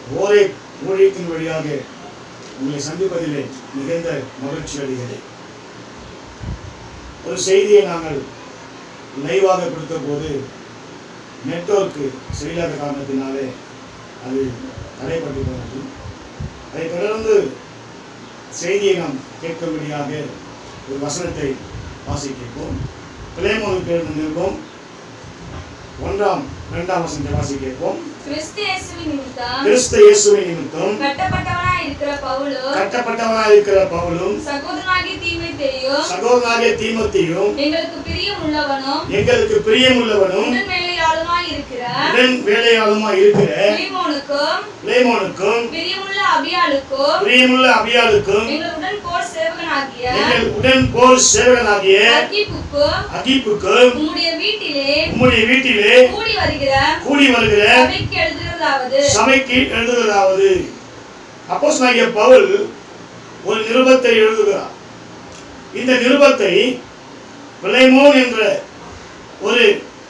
ஓரே ஊழியத்தின் வழியாக உங்களை சந்திப்பதிலே மிகுந்த மகிழ்ச்சி அடைகிறேன் ஒரு செய்தியை நாங்கள் லைவாக கொடுத்த போது நெட்வொர்க்கு சரியில்லாத காரணத்தினாலே அது தடைப்பட்டு போனது அதைத் தொடர்ந்து செய்தியை நாம் கேட்கும்படியாக ஒரு வசனத்தை வாசிக்கிறோம் பிளேமோனுக்கு எழுந்த நிருபம் ஒன்றாம் இரண்டாம் வசனத்தை வாசிக்கிறோம் கிறிஸ்து இயேசுவின் நிமித்தம் கிறிஸ்து இயேசுவின் நிமித்தம் கட்டப்பட்டவனாய் இருக்கிற பவுலு கட்டப்பட்டவனாய் இருக்கிற பவுலும் சகோதரனாகிய தீமைத்தேயும் சகோதரனாகிய தீமோத்தேயும் எங்களுக்கு பிரியம் உள்ளவனும் எங்களுக்கு பிரியமுள்ளவனும் உடன் வேலையாளுமாய் இருக்கிற உடன் வேலையாளுமாய் இருக்கிற பிலிமோனுக்கும் பிளேமோனுக்கும் பிரியமுள்ள அபியாளுக்கும் பிரியமுள்ள அபியாளுக்கும் எங்களுடன் போர் சேவகனாகிய எங்கள் உடன் போர் சேவகனாகிய அர்க்கிப்புக்கும் அகிப்புக்கும் உம்முடைய வீட்டிலே உம்முடைய வீட்டிலே கூடி வருகிற கூடி வருகிற சபைக்கு எழுதுகிறதாவது சபைக்கு எழுதுவதாவது அப்போஸ் பவுல் ஒரு நிருபத்தை எழுதுகிறார் இந்த நிருபத்தை பிளைமோன் என்ற ஒரு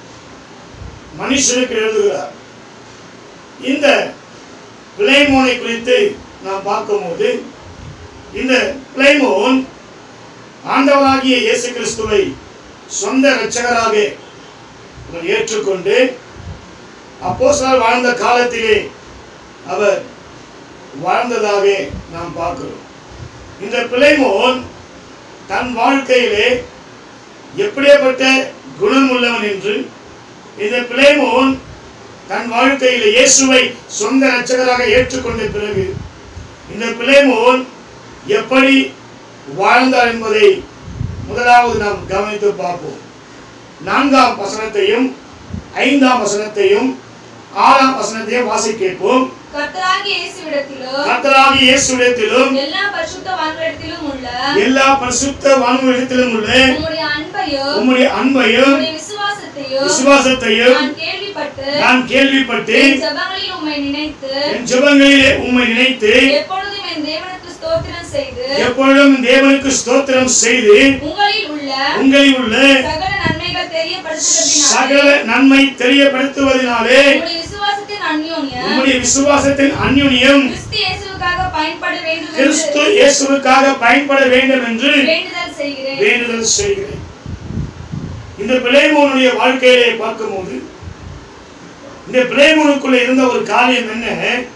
மனுஷனுக்கு எழுதுகிறார் இந்த பிளைமோனை குறித்து நாம் பார்க்கும்போது இந்த பிளைமோன் ஆண்டவராகிய இயேசு கிறிஸ்துவை சொந்த இரட்சகராக அவர் ஏற்றுக்கொண்டு அப்போஸ்தலர் வாழ்ந்த காலத்திலே அவர் வாழ்ந்ததாக நாம் பார்க்கிறோம் இந்த பிளைமோன் தன் வாழ்க்கையிலே எப்படியாப்பட்ட குணம் உள்ளவன் என்று இந்த பிளைமோன் தன் வாழ்க்கையிலே இயேசுவை சொந்த இரட்சகராக ஏற்றுக்கொண்ட பிறகு இந்த பிளைமோன் எப்படி வாழ்ந்தார் என்பதை முதலாவது நாம் கவனித்து பார்ப்போம் நான்காம் வசனத்தையும் ஐந்தாம் வசனத்தையும் ஆறாம் வசனத்தையும் வாசி கேட்போம் கர்த்தராகிய இயேசுவிடத்திலும் கர்த்தராகிய இயேசுவிடத்திலும் எல்லா பரிசுத்தவான்களிடத்திலும் உள்ள எல்லா பரிசுத்த வானுவரிடத்திலும் உள்ள உம்முடைய அன்பையும் உம்முடைய அன்பையும் உம்முடைய விசுவாசத்தையும் விசுவாசத்தையும் நான் கேள்விப்பட்டு நான் கேள்விப்பட்டு என் ஜெபங்களில் உம்மை நினைத்து என் ஜெபங்களிலே உம்மை நினைத்து எப்பொழுதும் என் தேவனுக்கு ஸ்தோத்திரம் செய்து எப்பொழுதும் தேவனுக்கு ஸ்தோத்திரம் செய்து உங்களில் உள்ள உங்களில் உள்ள சகல நன்மைகள் தெரியப்படுத்துகிறதினாலே சகல நன்மை தெரியப்படுத்துவதனாலே உம்முடைய விசுவாசத்தின் அந்யோன்யம் உம்முடைய விசுவாசத்தின் அந்யுனியம் கிறிஸ்து இயேசுவுக்காக பயன்பட வேண்டும் கிறிஸ்து என்று இயேசுவுக்காக பயன்பட வேண்டும் என்று வேண்டுதல் செய்கிறேன் வேண்டுதல் செய்கிறேன் இந்த பிளேமோனுடைய வாழ்க்கையை பார்க்கும்போது இந்த பிளேமோனுக்குள்ள இருந்த ஒரு காரியம் என்ன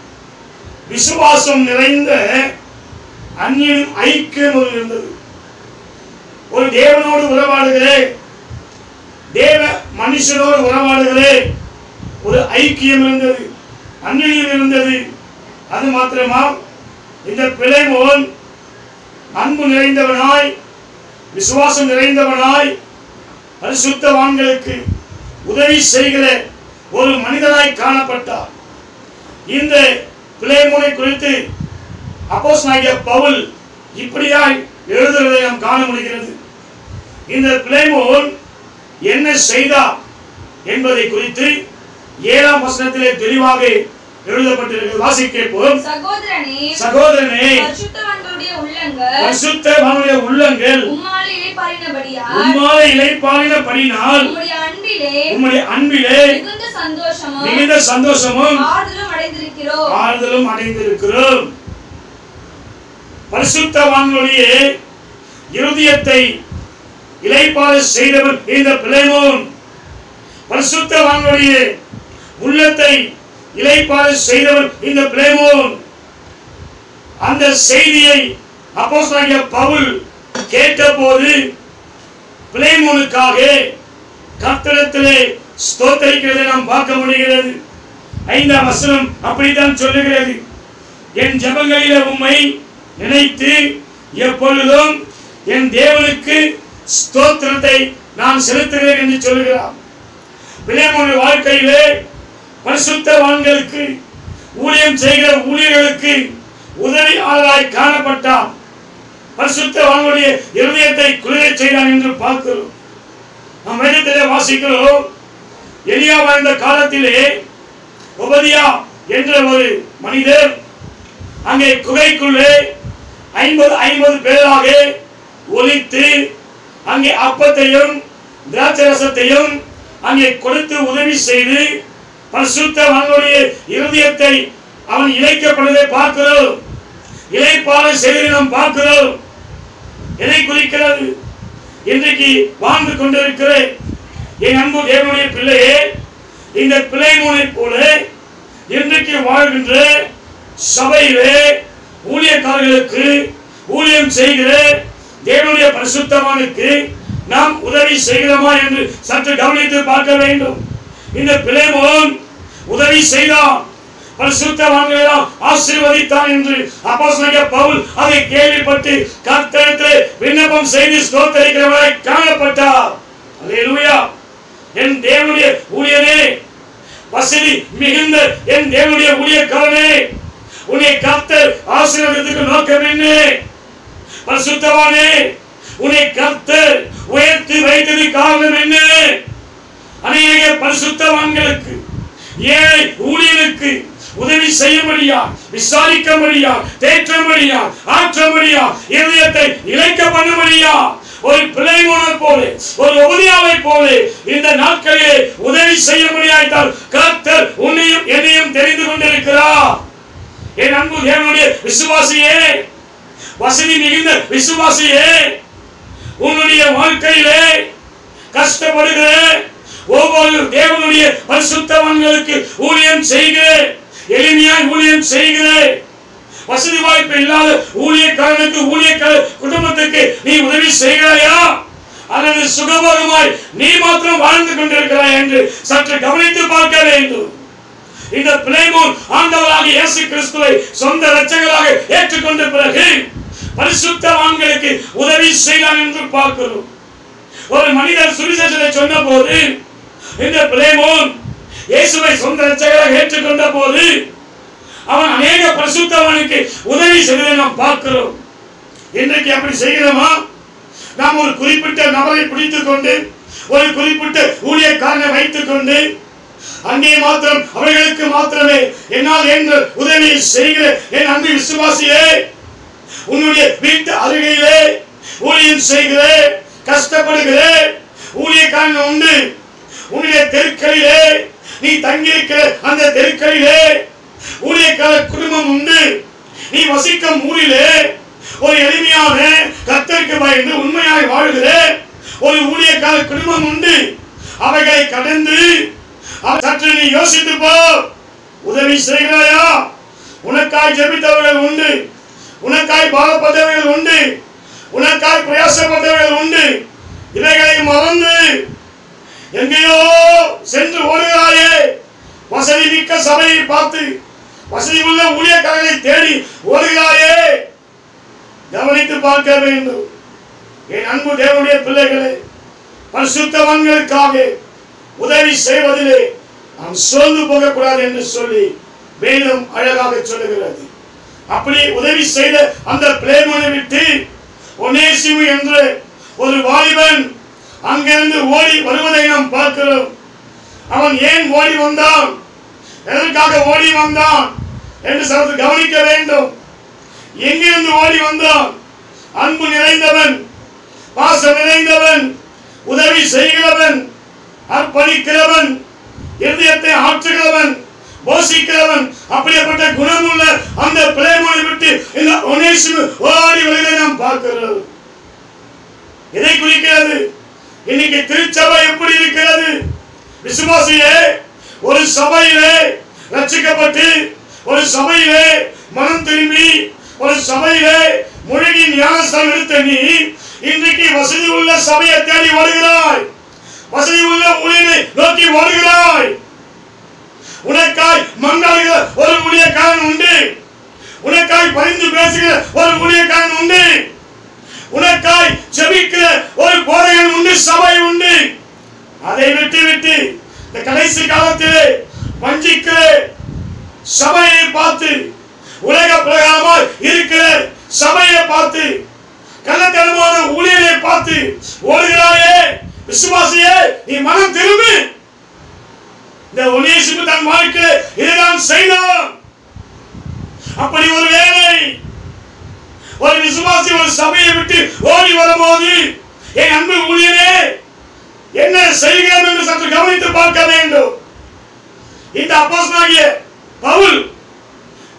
விசுவாசம் நிறைந்த அந்நியன் ஐக்கியம் ஒரு இருந்தது ஒரு தேவனோடு உறவாடுகிறே தேவ மனுஷனோடு உறவாடுகிறே ஒரு ஐக்கியம் இருந்தது அந்நியம் இருந்தது அது மாத்திரமா இந்த பிளேமோன் அன்பு நிறைந்தவனாய் விசுவாசம் நிறைந்தவனாய் பரிசுத்தவான்களுக்கு உதவி செய்கிற ஒரு மனிதனாய் காணப்பட்டார் இந்த பிளேமோனை குறித்து அப்போஸ் பவுல் இப்படியாய் எழுதுவதை நாம் காண முடிகிறது இந்த பிளேமோன் என்ன செய்தார் என்பதை குறித்து ஏழாம் வசனத்திலே தெளிவாக எழுதப்பட்டிருக்கிறது வாசிக்கப்போம் சகோதரனே சகோதரனே பரிசுத்தவான்களுடைய உள்ளங்கள் பரிசுத்தவானுடைய உள்ளங்கள் உம்மாலே இளைப்பாறினபடியால் உம்மாலை இலைப்பாலினபடினால் உம்முடைய அன்பிலே உம்முடைய அன்பிலே மிகுந்த சந்தோஷமும் மிகுந்த சந்தோஷமும் ஆறுதலும் அடைந்திருக்கிறோம் ஆறுதலும் அடைந்திருக்கிறோம் பரிசுத்தவான்களுடைய இருதயத்தை இலைப்பாறு செய்தவர் இந்த பிளேமோன் பரிசுத்தவான்களுடைய உள்ளத்தை இலைப்பாறு செய்தவர் இந்த பிளேமோன் அந்த செய்தியை அப்போஸ்தலனாகிய பவுல் கேட்டபோது பிளேமோனுக்காக கர்த்தரிடத்திலே ஸ்தோத்தரிக்கிறதை நாம் பார்க்க முடிகிறது ஐந்தாம் வசனம் அப்படித்தான் சொல்லுகிறது என் ஜெபங்களிலே உம்மை நினைத்து எப்பொழுதும் என் தேவனுக்கு ஸ்தோத்திரத்தை நான் செலுத்துகிறேன் என்று சொல்லுகிறார் பிள்ளைமோனுடைய வாழ்க்கையிலே பரிசுத்தவான்களுக்கு ஊழியம் செய்கிற ஊழியர்களுக்கு உதவியாளராய் காணப்பட்டார் பரிசுத்தவான்களுடைய இருதயத்தை குளிரச் செய்தான் என்று பார்க்கிறோம் நாம் வேதத்திலே வாசிக்கிறோம் எலியா வாழ்ந்த காலத்திலே உபதியா என்ற ஒரு மனிதர் அங்கே குகைக்குள்ளே ஐம்பது ஐம்பது பேராக ஒலித்து அங்கே அப்பத்தையும் திராட்சை ரசத்தையும் அங்கே கொடுத்து உதவி செய்து பரிசுத்தவான்களுடைய இருதயத்தை அவன் இழைக்கப்படுவதை பார்க்கிறோம் இழைப்பாலை செய்வதை நாம் பார்க்கிறோம் எதை குறிக்கிறது இன்றைக்கு வாழ்ந்து கொண்டிருக்கிற என் அன்பு தேவனுடைய பிள்ளையே இந்த பிள்ளைமோனை போல இன்றைக்கு வாழ்கின்ற சபையிலே ஊழியக்காரர்களுக்கு ஊழியம் செய்கிற தேவனுடைய பரிசுத்தவானுக்கு நாம் உதவி செய்கிறோமா என்று சற்று கவனித்து பார்க்க வேண்டும் இந்த பிள்ளைமோன் உதவி செய்தான் பரிசுத்தவான்களெல்லாம் ஆசீர்வதித்தான் என்று அப்போஸ்தலனாகிய பவுல் அதை கேள்விப்பட்டு கர்த்தரிடத்திலே விண்ணப்பம் செய்து ஸ்தோத்தரிக்கிறவரை காணப்பட்டார் அல்லேலூயா என் தேவனுடைய ஊழியனே வசதி மிகுந்த என் தேவனுடைய ஊழியக்காரனே உன்னை கர்த்தர் ஆசீர்வாதத்துக்கு நோக்கம் என்ன பரிசுத்தவானே உன்னை கர்த்தர் உயர்த்தி வைத்தது காரணம் என்ன அநேக பரிசுத்தவான்களுக்கு ஏழை ஊழியனுக்கு உதவி செய்யும்படியா விசாரிக்கும்படியா தேற்றம்படியா ஆற்றம்படியா இதயத்தை இழைக்க பண்ணும்படியா ஒரு பிள்ளைமோனை போல ஒரு உதவியாவை போல இந்த நாட்களிலே உதவி செய்யும்படியாய்த்தால் கர்த்தர் உன்னையும் என்னையும் தெரிந்து கொண்டிருக்கிறார் என் அன்பு தேவனுடைய விசுவாசியே வசதி மிகுந்த விசுவாசியே உன்னுடைய வாழ்க்கையிலே கஷ்டப்படுகிற ஒவ்வொரு தேவனுடைய பரிசுத்தவான்களுக்கு ஊழியம் செய்கிற எளிமையாய் ஊழியம் செய்கிற வசதி வாய்ப்பு இல்லாத ஊழியக்காரனுக்கு ஊழியக்கார குடும்பத்துக்கு நீ உதவி செய்கிறாயா அல்லது சுகபோகமாய் நீ மாத்திரம் வாழ்ந்து கொண்டிருக்கிறாய் என்று சற்று கவனித்து பார்க்க வேண்டும் இந்த பிளேமோன் ஆண்டவராக இயேசு கிறிஸ்துவை சொந்த இரட்சகராக ஏற்றுக்கொண்ட பிறகு பரிசுத்தவான்களுக்கு உதவி செய்தான் என்று பார்க்கிறோம் ஒரு மனிதர் சுவிசேஷத்தை சொன்ன போது இந்த பிளேமோன் இயேசுவை சொந்த இரட்சகராக ஏற்றுக்கொண்ட போது அவன் அநேக பரிசுத்தவானுக்கு உதவி செய்வதை நாம் பார்க்கிறோம் இன்றைக்கு அப்படி செய்கிறோமா நாம் ஒரு குறிப்பிட்ட நபரை பிடித்துக் கொண்டு ஒரு குறிப்பிட்ட ஊழியக்காரனை வைத்துக் கொண்டு அங்கே மாத்திரம் அவர்களுக்கு மாத்திரமே என்னால் என்ற உதவியை செய்கிற என் அன்பு விசுவாசியே உன்னுடைய வீட்டு அருகையிலே ஊழியம் செய்கிற கஷ்டப்படுகிற ஊழியக்காரன் உண்டு உன்னுடைய தெருக்களிலே நீ தங்கியிருக்கிற அந்த தெருக்களிலே ஊழியக்கார குடும்பம் உண்டு நீ வசிக்கும் ஊரிலே ஒரு எளிமையான கத்தருக்கு பயந்து உண்மையாய் வாழ்கிற ஒரு ஊழியக்கார குடும்பம் உண்டு அவைகளை கடந்து அவ- சற்று நீ யோசித்து போ உதவி செய்கிறாயா உனக்காய் ஜெபித்தவர்கள் உண்டு உனக்காய் பாவப்பட்டவர்கள் உண்டு உனக்காய் பிரயாசப்பட்டவர்கள் உண்டு இவைகளை மறந்து எங்கேயோ சென்று ஓடுகிறாயே வசதி மிக்க சபையை பார்த்து வசதி உள்ள ஊழியக்காரர்களை தேடி ஓடுகிறாயே கவனித்து பார்க்க வேண்டும் என் அன்பு தேவனுடைய பிள்ளைகளே பரிசுத்தவான்களுக்காக உதவி செய்வதிலே நாம் சோர்ந்து போகக்கூடாது என்று சொல்லி வேதம் அழகாக சொல்லுகிறது அப்படி உதவி செய்த அந்த பிளேமனை விட்டு ஒனேசிமு என்ற ஒரு வாலிபன் அங்கிருந்து ஓடி வருவதை நாம் பார்க்கிறோம் அவன் ஏன் ஓடி வந்தான் எதற்காக ஓடி வந்தான் என்று சற்று கவனிக்க வேண்டும் எங்கிருந்து ஓடி வந்தான் அன்பு நிறைந்தவன் பாசம் நிறைந்தவன் உதவி செய்கிறவன் அர்ப்பணிக்கிறவன் இருதயத்தை ஆற்றுகிறவன் போஷிக்கிறவன் அப்படிப்பட்ட குணமுள்ள அந்த பிளேமனை விட்டு இந்த ஒனேசிமு ஓடி வருவதை நாம் பார்க்கிறோம் எதை குறிக்கிறது இன்னைக்கு திருச்சபை எப்படி இருக்கிறது விசுவாசியே ஒரு சபையிலே ரட்சிக்கப்பட்டு ஒரு சபையிலே மனம் திரும்பி ஒரு சபையிலே முழுகி ஞானஸ்தானம் எடுத்த நீ இன்றைக்கு வசதி உள்ள சபையை தேடி வருகிறாய் வசதி உள்ள ஊழியனை நோக்கி வருகிறாய் உனக்காய் மன்றாடுகிற ஒரு ஊழியக்காரன் உண்டு உனக்காய் பரிந்து பேசுகிற ஒரு ஊழியக்காரன் உண்டு உனக்காய் ஜெபிக்கிற ஒரு போதகன் உண்டு சபை உண்டு அதை விட்டு விட்டு இந்த கடைசி காலத்திலே வஞ்சிக்கிற சபையை பார்த்து உலக பிரகாரமாய் இருக்கிற சபையை பார்த்து கள்ளத்தனமான ஊழியரை பார்த்து ஓடுகிறாயே விசுவாசியே நீ மனம் திரும்பு இந்த ஒனேசிப்பு தன் வாழ்க்கையில இதுதான் செய்தான் அப்படி ஒரு வேலை ஒரு விசுவாசி ஒரு சபையை விட்டு ஓடி வரும்போது என் அன்பு ஊழியரே என்ன செய்கிறோம் என்று சற்று கவனித்து பார்க்க வேண்டும் இந்த அப்போஸ்தலனாகிய பவுல்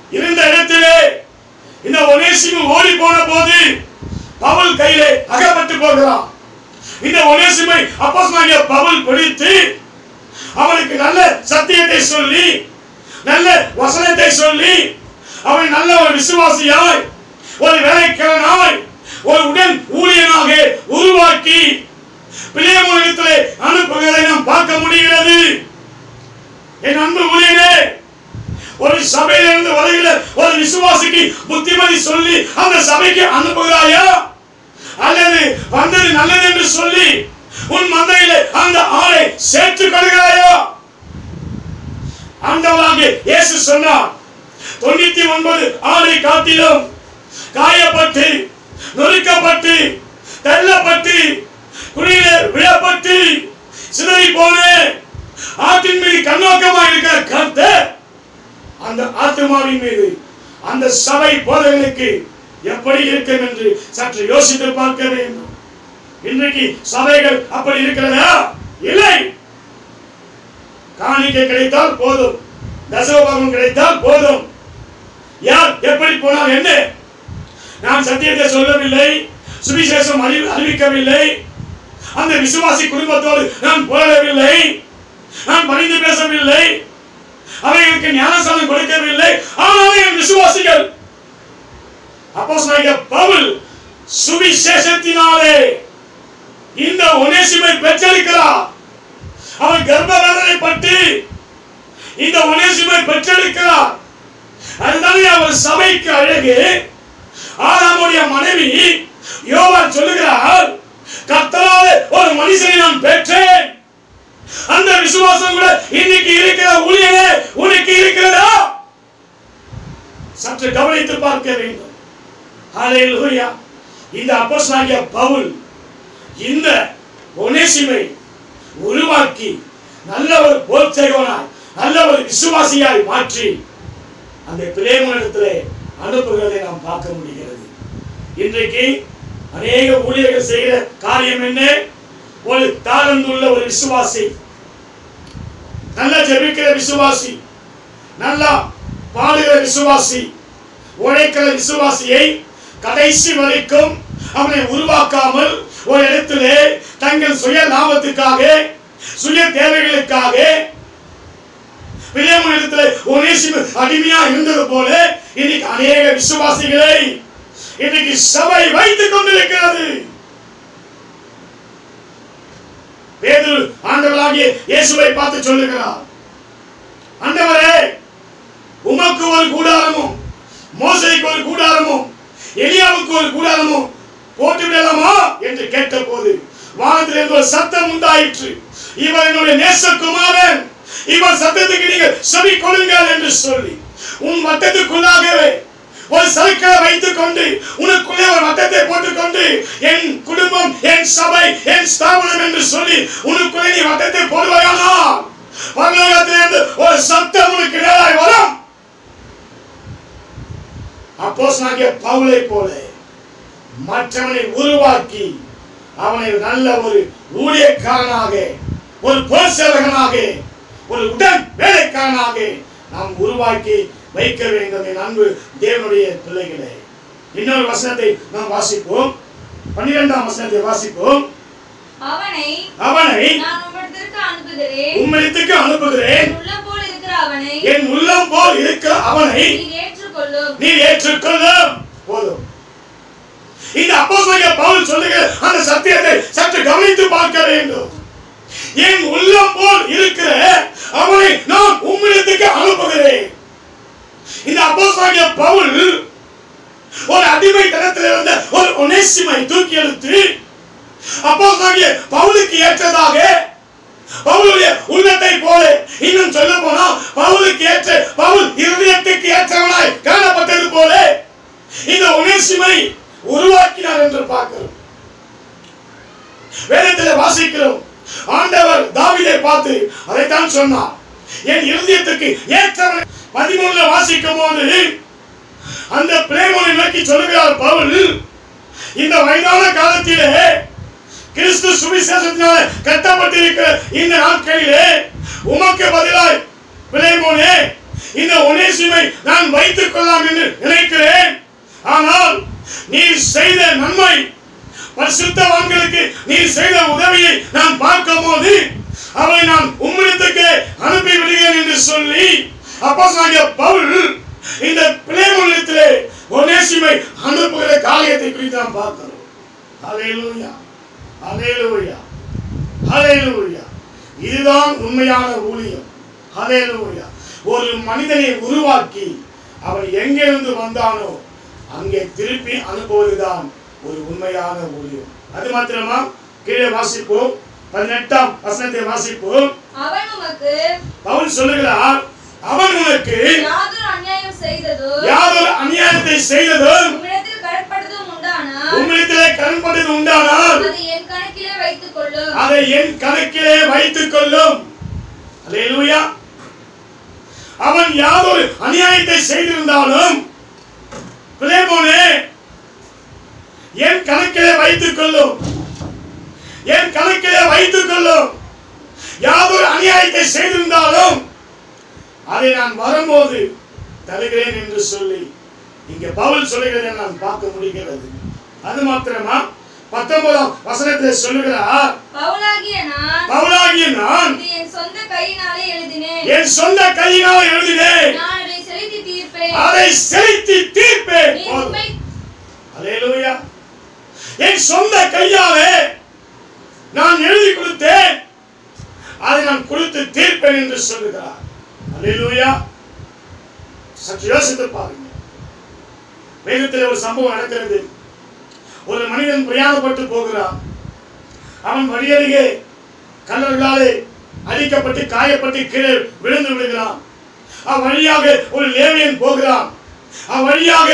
ஒனேசிமு ஓடி போன போது பவுல் கையிலே அகப்பட்டு போகிறான் இந்த ஒனேசிமை அப்போஸ்தலனாகிய பவுல் பிடித்து அவனுக்கு நல்ல சத்தியத்தை சொல்லி நல்ல வசனத்தை சொல்லி அவன் நல்ல ஒரு விசுவாசியாய் ஒரு வேலைக்காரனாய் ஒரு உடன் ஊழியனாக உருவாக்கி பிள்ளையமோகத்திலே அனுப்புகிறதை நாம் பார்க்க முடிகிறது என் அன்பு ஊழியனே ஒரு சபையிலிருந்து வருகிற ஒரு விசுவாசிக்கு புத்திமதி சொல்லி அந்த சபைக்கு அனுப்புகிறாயா அல்லது வந்தது நல்லது என்று சொல்லி உன் மந்தையில அந்த ஆளை சேர்த்துக் கொள்கிறாயா ஆண்டவராகிய இயேசு சொன்னார் தொண்ணூத்தி ஒன்பது ஆளை காட்டிலும் காயப்பட்டு நொறுக்கப்பட்டு தள்ளப்பட்டு குழியில விழப்பட்டு சிதறி போன ஆற்றின் மீது கண்ணோக்கமாக இருக்கிற கர்த்தர் அந்த ஆத்மாவின் மீது அந்த சபை போதர்களுக்கு எப்படி இருக்கும் என்று சற்று யோசித்து பார்க்க வேண்டும் இன்றைக்கு சபைகள் அப்படி இருக்கிறதா இல்லை காணிக்கை கிடைத்தால் போதும் தசவபாகம் கிடைத்தால் போதும் யார் எப்படி போனால் என்ன நான் சத்தியத்தை சொல்லவில்லை சுவிசேஷம் அறிவி அறிவிக்கவில்லை அந்த விசுவாசி குடும்பத்தோடு நான் போடவில்லை நான் பணிந்து பேசவில்லை அவைகளுக்கு ஞானசானம் கொடுக்கவில்லை ஆனால் என் விசுவாசிகள் அப்போஸ்தலனாகிய பவுல் சுவிசேஷத்தினாலே இந்த ஒனேசிமை பெற்றெடுக்கிறார் அவன் கர்ப்ப வேதனை பட்டு இந்த ஒனேசிமை பெற்றெடுக்கிறார் அதுதானே அவர் சபைக்கு அழகு ஆதாமுடைய மனைவி யோவான் சொல்லுகிறார் கர்த்தரால ஒரு மனுஷனை நான் பெற்றேன் அந்த விசுவாசம் கூட இன்னைக்கு இருக்கிற ஊழியனே உனக்கு இருக்கிறதா சற்று கவனித்து பார்க்க வேண்டும் ஹalleluya இந்த அப்போஸ்தலனாகிய பவுல் இந்த ஒனேசிமை உருவாக்கி நல்ல ஒரு போர்ச்செய்வனாய் நல்ல ஒரு விசுவாசியாய் மாற்றி அந்த பிளேமனிடத்திலே அனுப்புகிறதை நாம் பார்க்க முடிகிறது இன்றைக்கு அநேக ஊழியர்கள் செய்கிற காரியம் என்ன ஒரு தாளந்துள்ள ஒரு விசுவாசி நல்லா ஜெபிக்கிற விசுவாசி நல்லா பாடுகிற விசுவாசி உழைக்கிற விசுவாசியை கடைசி வரைக்கும் அவனை உருவாக்காமல் ஒரு இடத்திலே தங்கள் சுய லாபத்துக்காக சுய தேவைகளுக்காக பிள்ளையம்மன் இடத்துல ஒனேசிமு அடிமையா இருந்தது போல இன்னைக்கு அநேக விசுவாசிகளை இன்னைக்கு சபை வைத்துக் கொண்டிருக்கிறது பேதுரு ஆண்டவராகிய இயேசுவை பார்த்து சொல்லுகிறார் ஆண்டவரே உமக்கு ஒரு கூடாரமும் மோசைக்கு ஒரு கூடாரமும் எலியாவுக்கு ஒரு கூடாரமும் போட்டு விடலாமா என்று கேட்டபோது வானத்திலிருந்து ஒரு சத்தம் உண்டாயிற்று இவர் என்னுடைய நேசகுமாரன் இவர் சத்தத்துக்கு நீங்கள் செவி கொடுங்கள் என்று சொல்லி உன் வட்டத்துக்குள்ளாகவே ஒரு சர்க்கிளை வைத்துக் கொண்டு உனக்குள்ளே ஒரு வட்டத்தை போட்டுக்கொண்டு என் குடும்பம் என் சபை என் ஸ்தாபனம் என்று சொல்லி உனக்குள்ளே நீ வட்டத்தை போடுவாயானால் பரலோகத்திலிருந்து ஒரு சத்தம் உனக்கு நேராய் வரும் அப்போஸ்தலனாகிய பவுலை போல மற்றவனை உருவாக்கி அவனை நல்ல ஒரு ஊழியக்காரனாக ஒரு போர்சேவகனாக ஒரு உடன் வேலைக்காரனாக நாம் உருவாக்கி வைக்க வேண்டும் என் அன்பு தேவனுடைய பிள்ளைகளே இன்னொரு வசனத்தை நாம் வாசிப்போம் பன்னிரெண்டாம் வசனத்தை வாசிப்போம் அவனை அவனை நான் உம்மிடத்திற்கு அனுப்புகிறேன் உம்மிடத்துக்கு அனுப்புகிறேன் என் உள்ளம் போல் இருக்கிற அவனை என் உள்ளம் போல் இருக்க அவனை நீர் ஏற்றுக்கொள்ளும் நீ ஏற்றுக்கொள்ளும் போதும் இந்த அப்போஸ்தலனாகிய பவுல் சொல்லுகிற அந்த சத்தியத்தை சற்று கவனித்து பார்க்க வேண்டும் என் உள்ளம் போல் இருக்கிற அவனை நான் உம்மிடத்துக்கு அனுப்புகிறேன் இந்த அப்போஸ்தலனாகிய பவுல் ஒரு அடிமைத்தனத்தில் இருந்த ஒரு ஒனேசிமை தூக்கி எடுத்து அப்போஸ்தலனாகிய பவுலுக்கு ஏற்றதாக பவுலுடைய உள்ளத்தை போல இன்னும் சொல்ல போனா பவுலுக்கு ஏற்ற பவுல் இருதயத்துக்கு ஏற்றவனாய் காணப்பட்டது போல இந்த ஒனேசிமை உருவாக்கினார் என்று பார்க்கிறோம் வேதத்தில் வாசிக்கிறோம் ஆண்டவர் தாவீதை பார்த்து அதைத்தான் சொன்னார் என் இருதயத்துக்கு ஏற்றவன் பதிமூணுல வாசிக்கும் போது அந்த பிரேமனை நோக்கி சொல்லுகிறார் பவுல் இந்த வயதான காலத்திலே கிறிஸ்து சுவிசேஷத்தினால கட்டப்பட்டிருக்கிற இந்த நாட்களிலே உமக்கு பதிலாய் பிழைமோனே இந்த ஒனேசிமை நான் வைத்துக் கொள்ளலாம் என்று நினைக்கிறேன் ஆனால் நீ செய்த நன்மை பரிசுத்தவான்களுக்கு நீ செய்த உதவியை நான் பார்க்கும்போது அவரை நான் உம்மிடத்துக்கு அனுப்பி விடுகிறேன் என்று சொல்லி அப்போ பவுல் இந்த பிளேமுள்ளத்திலே ஒனேசிமை அனுப்புகிற காரியத்தை குறித்து நாம் பார்க்கிறோம் ஹalleluya ஹalleluya ஹalleluya இதுதான் உண்மையான ஊழியம் ஹalleluya ஒரு மனிதனை உருவாக்கி அவன் எங்கிருந்து வந்தானோ அங்கே திருப்பி அனுப்புவதுதான் ஒரு உண்மையான ஊழியம் அது மாத்திரமா கீழே வாசிப்போம் பதினெட்டாம் வசனத்தை வாசிப்போம் அவன் உமக்கு பவுல் சொல்லுகிறார் அவன் உனக்கு யாதொரு அநியாயம் செய்ததோ யாதொரு அநியாயத்தை செய்ததும் உம்மிடத்தில் கடற்பட்டதும் உண்டானால் உங்களிடத்திலே கடன்பட்டது உண்டானால் அதை என் கணக்கிலே வைத்துக் கொள்ளும் அதை என் கணக்கிலே வைத்துக் கொள்ளும் அல்லேலூயா அவன் யாதொரு அநியாயத்தை செய்திருந்தாலும் பிளேமோனே என் கணக்கிலே வைத்துக் கொள்ளும் என் கணக்கிலே வைத்துக் கொள்ளும் யாதொரு அநியாயத்தை செய்திருந்தாலும் அதை நான் வரும்போது தருகிறேன் என்று சொல்லி இங்க பவுல் சொல்லுகிறதை நான் பார்க்க முடிகிறது அது மாத்திரமா பத்தொன்பதாம் வசனத்தில் சொல்லுகிறார் பவுலாகிய நான் பவுலாகிய நான் இது என் சொந்த கையினாலே எழுதினேன் என் சொந்த கையினால் எழுதினேன் நான் அதை செலுத்தி தீர்ப்பேன் அதை செலுத்தி தீர்ப்பேன் நீ போதும். உண்மை அல்லேலூயா என் சொந்த கையாலே நான் எழுதி கொடுத்தேன் அதை நான் கொடுத்து தீர்ப்பேன் என்று சொல்லுகிறார் அல்லேலூயா சற்று யோசித்து பாருங்க வேதத்தில் ஒரு சம்பவம் நடக்கிறது ஒரு மனிதன் பிரயாணப்பட்டு போகிறான் அவன் வழியருகே கல்லர்களாலே அடிக்கப்பட்டு காயப்பட்டு கீழே விழுந்து விடுகிறான் அவ்வழியாக ஒரு லேவியன் போகிறான் அவ்வழியாக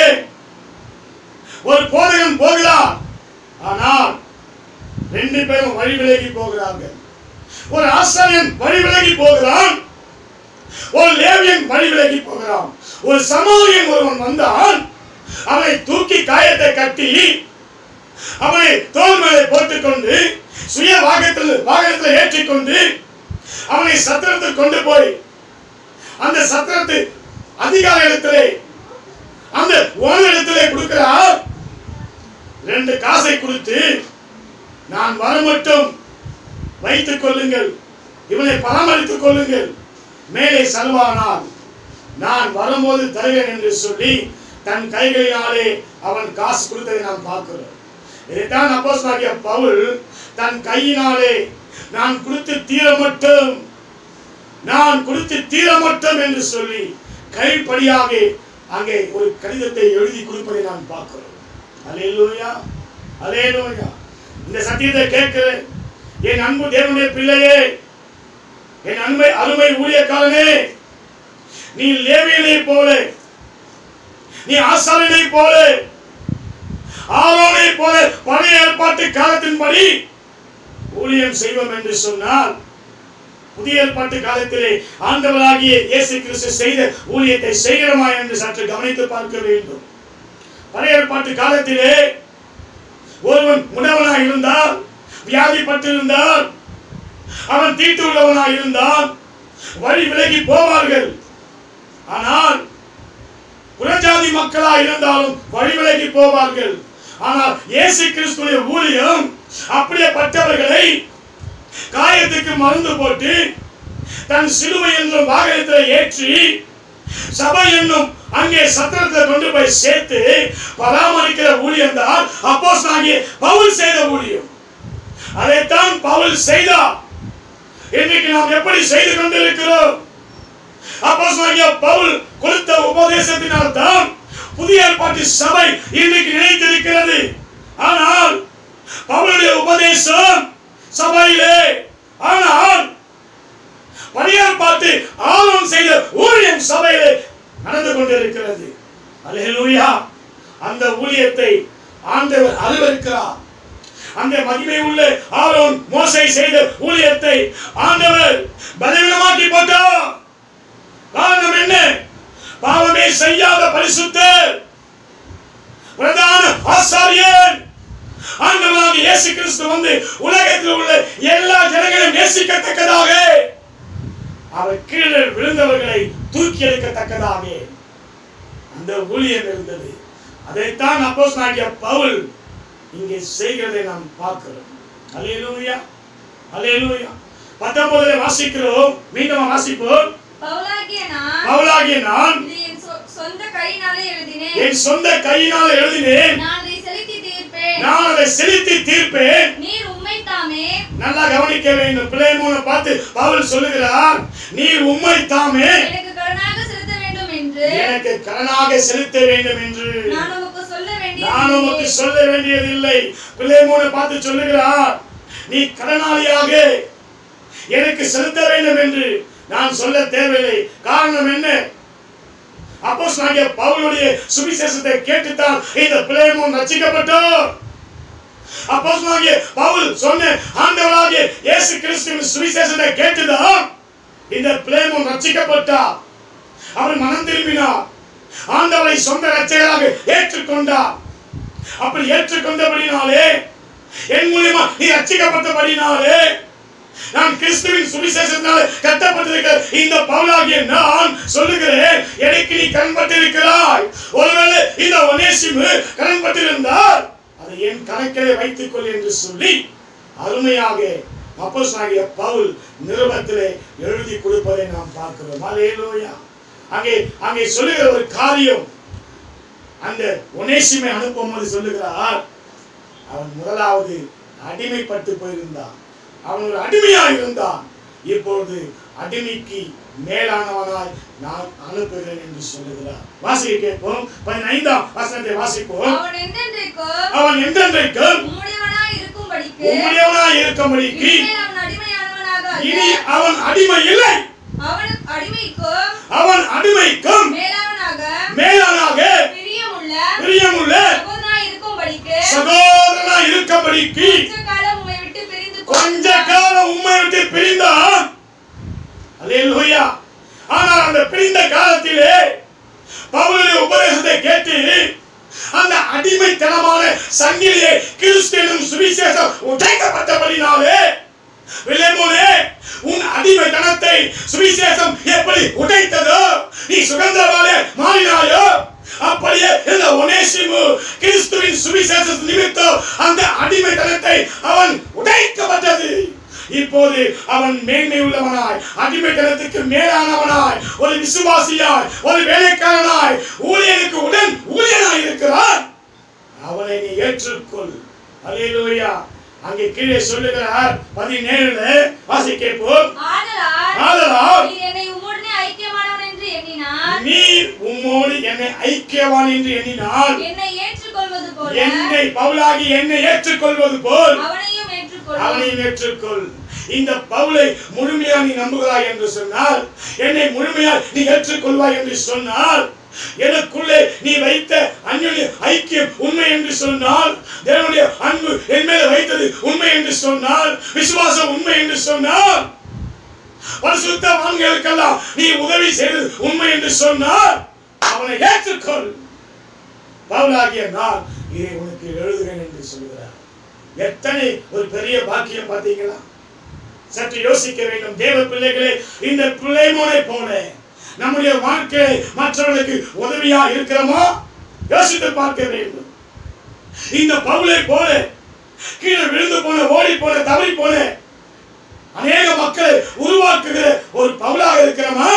ஒரு போதகன் போகிறார் ஆனால் ரெண்டு பேரும் வழி விலகி போகிறார்கள் ஒரு ஆசாரியன் வழி விலகி போகிறான் ஒரு லேவியன் வழி விலகி போகிறான் ஒரு சமாரியன் ஒருவன் வந்தான் அவனை தூக்கி காயத்தை கட்டி அவனை தோல் மேலே போட்டுக்கொண்டு சுய வாகத்தில் வாகனத்தில் ஏற்றிக்கொண்டு அவனை சத்திரத்தில் கொண்டு போய் அந்த சத்திரத்து அதிகார இடத்திலே அந்த ஓனரிடத்திலே கொடுக்கிறார் ரெண்டு காசை கொடுத்து நான் வர மட்டும் வைத்துக் கொள்ளுங்கள் இவனை பராமரித்துக் கொள்ளுங்கள் மேலே செல்வானால் நான் வரும்போது தருவேன் என்று சொல்லி தன் கைகளினாலே அவன் காசு கொடுத்ததை நாம் பார்க்கிறோம் இதைத்தான் அப்போஸ்தலனாகிய பவுல் தன் கையினாலே நான் கொடுத்து தீர மட்டும் நான் கொடுத்து தீர மட்டும் என்று சொல்லி கைப்படியாக அங்கே ஒரு கடிதத்தை எழுதி கொடுப்பதை நான் பார்க்கிறோம் அலேலூயா அலேலூயா இந்த சத்தியத்தை கேட்கிறேன் என் அன்பு தேவனுடைய பிள்ளையே என் அன்பை அருமை ஊழியக்காரனே நீ லேவியனை போல நீ ஆசாரியனை போல ஆரோனை போல பழைய ஏற்பாட்டு காலத்தின்படி ஊழியம் செய்வோம் என்று சொன்னால் புதிய ஏற்பாட்டு காலத்திலே ஆண்டவராகிய இயேசு கிறிஸ்து செய்த ஊழியத்தை செய்கிறோமா என்று சற்று கவனித்து பார்க்க வேண்டும் பழைய ஏற்பாட்டு காலத்திலே ஒருவன் முடவனாய் இருந்தால் வியாதிப்பட்டிருந்தால் அவன் தீட்டு உள்ளவனாய் இருந்தால் வழி விலகி போவார்கள் ஆனால் புறஜாதி மக்களா இருந்தாலும் வழி விலகி போவார்கள் ஆனால் இயேசு கிறிஸ்துடைய ஊழியம் அப்படியேப்பட்டவர்களை காயத்துக்கு மருந்து போட்டு தன் சிலுவை என்னும் வாகனத்தில் ஏற்றி சபை என்னும் அங்கே சத்திரத்தை கொண்டு போய் சேர்த்து பராமரிக்கிற ஊழியம் தான் அப்போஸ் பவுல் செய்த ஊழியம் அதைத்தான் பவுல் செய்தார் இன்னைக்கு நாம் எப்படி செய்து கொண்டிருக்கிறோம் அப்போஸ்தலனாகிய பவுல் கொடுத்த உபதேசத்தினால் தான் புதிய ஏற்பாட்டு சபை இன்னைக்கு நினைத்திருக்கிறது ஆனால் பவுலுடைய உபதேசம் சபையிலே ஆனால் பழைய ஏற்பாட்டு ஆர்வம் செய்த ஊழியம் சபையிலே நடந்து கொண்டிருக்கிறது அல்லேலூயா அந்த ஊழியத்தை ஆண்டவர் அருவருக்கிறார் அந்த மகிமை உள்ள ஆரோன் மோசை செய்த ஊழியத்தை ஆண்டவர் பலவீனமாக்கி போட்டார் காரணம் என்ன பாவமே செய்யாத பரிசுத்தர் பிரதான ஆசாரியன் ஆண்டவராக இயேசு கிறிஸ்து வந்து உலகத்தில் உள்ள எல்லா ஜனங்களையும் நேசிக்கத்தக்கதாக அவர் கீழே விழுந்தவர்களை தூக்கி எடுக்கத்தக்கதாக அந்த ஊழியம் இருந்தது அதைத்தான் அப்போஸ் பவுல் இங்கே செய்கிறதை நாம் பார்க்கிறோம் அல்லேலூயா அல்லேலூயா பத்தொன்பதுல வாசிக்கிறோம் மீண்டும் வாசிப்போம் பவுலாகிய நான் பவுலாகிய நான் இது என் சொ- சொந்த கையினாலே எழுதினேன் என் சொந்த கையினால் எழுதினேன் நான் அதை செலுத்தி தீர்ப்பேன் நான் அதை செலுத்தி தீர்ப்பேன் நீர் உம்மை தாமே நல்லா கவனிக்க வேண்டும் பிள்ளைமோனை பார்த்து பவுல் சொல்லுகிறார் நீர் உம்மை தாமே எனக்கு கடனாக செலுத்த வேண்டும் என்று எனக்கு கடனாக செலுத்த வேண்டும் என்று நான் உமக்கு சொல்ல நான் உமக்கு வேண்டியது சொல்ல வேண்டியதில்லை பிள்ளைமோனை பார்த்து சொல்லுகிறார் நீ கடனாளியாக எனக்கு செலுத்த வேண்டும் என்று நான் சொல்ல தேவையில்லை காரணம் என்ன அப்போஸ் நாங்க பவுலுடைய சுவிசேஷத்தை கேட்டுத்தான் இந்த பிள்ளைமோன் ரட்சிக்கப்பட்டோம் அப்போஸ் நாங்க பவுல் சொன்ன ஆண்டவராகிய இயேசு கிறிஸ்துவின் சுவிசேஷத்தை கேட்டுதான் இந்த பிள்ளைமோன் ரட்சிக்கப்பட்டார் அவர் மனம் திரும்பினார் ஆண்டவரை சொந்த ரட்சகராக ஏற்றுக்கொண்டார் அப்படி ஏற்றுக்கொண்டபடினாலே என் மூலியமா நீ ரட்சிக்கப்பட்டபடினாலே நான் கிறிஸ்துவின் சுவிசேஷத்தினால கட்டப்பட்டிருக்கிற இந்த பவுலாகிய நான் சொல்லுகிறேன் எனக்கு நீ கண்பட்டிருக்கிறாய் ஒருவேளை இந்த ஒனேசிமு கண்பட்டிருந்தால் அதை என் கணக்கிலே வைத்துக் கொள் என்று சொல்லி அருமையாக அப்போஸ்தலனாகிய பவுல் நிருபத்திலே எழுதி கொடுப்பதை நாம் பார்க்கிறோம் அல்லேலூயா அங்கே அங்கே சொல்லுகிற ஒரு காரியம் அந்த ஒனேசிமை அனுப்பும்போது சொல்லுகிறார் அவன் முதலாவது அடிமைப்பட்டு போயிருந்தான் அவன் ஒரு அடிமையாக இருந்தான் இப்பொழுது அடிமைக்கு மேலானவனாய் நான் அனுப்புகிறேன் என்று சொல்லுகிறார் வாசிக்க கேட்போம் பதினைந்தாம் வசனத்தை வாசிப்போம் அவன் என்றென்றைக்கும் அவன் என்றென்றைக்கும் உம்முடையவனாய் இருக்கும்படிக்கு உம்முடையவனாய் இருக்கும்படிக்கு இனிமேல் அவன் அடிமையானவனாக இனி அல்ல அவன் அடிமை இல்லை அவன் அடிமைக்கும் அவன் அடிமைக்கும் மேலாவனாக மேலானாக பிரியமுள்ள பிரியமுள்ள சகோதரனாய் இருக்கும்படிக்கு சகோதரனா இருக்கபடிக்கு கொஞ்ச காலம் உம்மை விட்டு பிரிந்து கொஞ்ச போகிறான். காலம் உண்மை விட்டு பிரிந்தான் அல்லேலூயா ஆனால் அந்த பிரிந்த காலத்திலே பவுலுடைய உபதேசத்தை கேட்டு அந்த அடிமைத்தனமான சங்கிலியை கிறிஸ்தனும் சுவிசேஷம் உடைக்கப்பட்டபடினாலே வில்லேமோனே உன் அடிமைத்தனத்தை சுவிசேஷம் எப்படி உடைத்ததோ நீ சுகந்தரவாலே மாறினாயோ அப்படியே இந்த ஒனேசிமு கிறிஸ்துவின் சுவிசேஷ நிமித்தம் அந்த அடிமைத்தனத்தை அவன் உடைக்கப்பட்டது இப்போது அவன் மேன்மை உள்ளவனாய் அடிமைத்தனத்துக்கு மேலானவனாய் ஒரு விசுவாசியாய் ஒரு வேலைக்காரனாய் ஊழியனுக்கு உடன் ஊழியனாய் இருக்கிறான் அவனை நீ ஏற்றுக்கொள் அல்லேலூயா அங்கே கீழே சொல்லுகிறார் பதினேழுல வாசிக்க போல் ஆதலால் ஆதலால் நீர் என்னை உம்முடனே ஐக்கியமானவன் என்று எண்ணினார் நீ உம்மோடு என்னை ஐக்கியவான் என்று எண்ணினால் என்னை ஏற்றுக்கொள்வது போல என்னை பவுலாகி என்னை ஏற்றுக்கொள்வது போல் அவனையும் ஏற்றுக்கொள் அவனையும் ஏற்றுக்கொள் இந்த பவுலை முழுமையா நீ நம்புகிறாய் என்று சொன்னால் என்னை முழுமையா நீ ஏற்றுக்கொள்வாய் என்று சொன்னால் எனக்குள்ளே நீ வைத்த அந்நிய ஐக்கியம் உண்மை என்று சொன்னால் தேவனுடைய அன்பு என் மேல வைத்தது உண்மை என்று சொன்னால் விசுவாசம் உண்மை என்று சொன்னால் பரிசுத்தவான்களுக்கெல்லாம் நீ உதவி செய்தது உண்மை என்று சொன்னால் அவனை ஏற்றுக்கொள் பவுலாகிய நான் இதை உனக்கு எழுதுகிறேன் என்று சொல்கிறார் எத்தனை ஒரு பெரிய பாக்கியம் பார்த்தீங்களா சற்று யோசிக்க வேண்டும் தேவ பிள்ளைகளே இந்த பிள்ளைமோனை போல நம்முடைய வாழ்க்கை மற்றவர்களுக்கு உதவியா இருக்கிறோமா யோசித்து பார்க்க வேண்டும் இந்த பவுலை போல கீழே விழுந்து போன ஓடி போன தவறி போன அநேக மக்களை உருவாக்குகிற ஒரு பவுலாக இருக்கிறோமா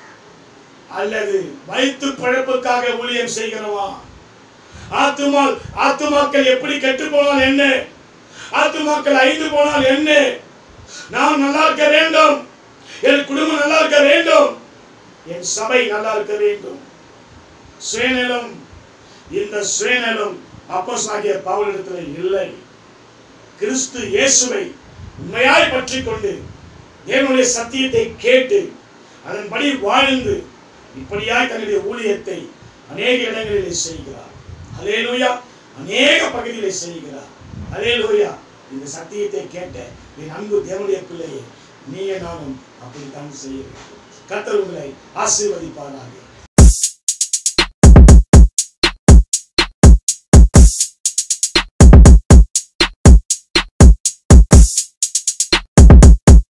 அல்லது வயிற்று பழப்புக்காக ஊழியம் செய்கிறோமா ஆத்துமா ஆத்துமாக்கள் எப்படி கெட்டு போனால் என்ன ஆத்துமாக்கள் ஐந்து போனால் என்ன நான் நல்லா இருக்க வேண்டும் என் குடும்பம் நல்லா இருக்க வேண்டும் என் சபை நல்லா இருக்க வேண்டும் சுயநலம் இந்த சுயநலம் அப்போஸ் ஆகிய பவுலிடத்தில் இல்லை கிறிஸ்து இயேசுவை உண்மையாய் பற்றி கொண்டு தேவனுடைய சத்தியத்தை கேட்டு அதன்படி வாழ்ந்து இப்படியாய் தன்னுடைய ஊழியத்தை அநேக இடங்களிலே செய்கிறார் அலேலூயா அநேக பகுதியிலே செய்கிறார் அலேலூயா இந்த சத்தியத்தை கேட்ட என் அன்பு தேவனுடைய பிள்ளையே நீயே நானும் அப்படித்தான் செய்ய வேண்டும் கர்த்தர் உங்களை ஆசீர்வதிப்பாராக